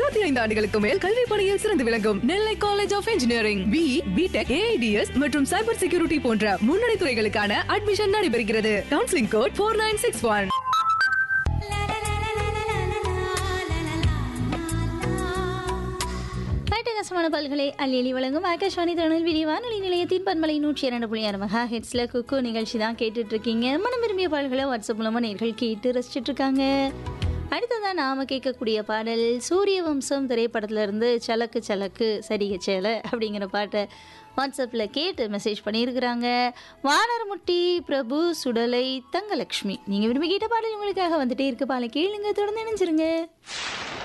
முப்பத்தி ஐந்து ஆண்டுகளுக்கு மேல் கல்வி பணியில் சிறந்து விளங்கும் Nellai college of engineering B BTech AIDS மற்றும் சைபர் செக்யூரிட்டி போன்ற முன்னணி துறைகளுக்கான அட்மிஷன் நடைபெறுகிறது counselling code four nine six one அட்டகாசமான பல்களை அள்ளி வழங்கும் ஆகாஷ்வாணி திருநெல்வேலி வானொலி நிலையத்தின் பண்பலை நூற்றி இரண்டு புள்ளி ஆறு மெகா ஹெட்ஸ்ல குக்கு நிகழ்ச்சி தான் கேட்டுட்டு இருக்கீங்க மனம் விரும்பிய பாடல்களை வாட்ஸ்அப் மூலமா நேர்கள் கேட்டு ரசிச்சிட்டு இருக்காங்க அடுத்ததா நாம கேட்கக்கூடிய பாடல் சூரிய வம்சம் திரைப்படத்துல இருந்து சலக்கு சலக்கு சரிக சேல அப்படிங்கிற பாட்டை வாட்ஸ்அப்பில் கேட்டு மெசேஜ் பண்ணியிருக்கிறாங்க வானரமுட்டி பிரபு சுடலை தங்கலக்ஷ்மி நீங்கள் விரும்பி கேட்ட பாடல் உங்களுக்காக வந்துட்டே இருக்கு பாலை கேளுங்க தொடர்ந்து நினைச்சிருங்க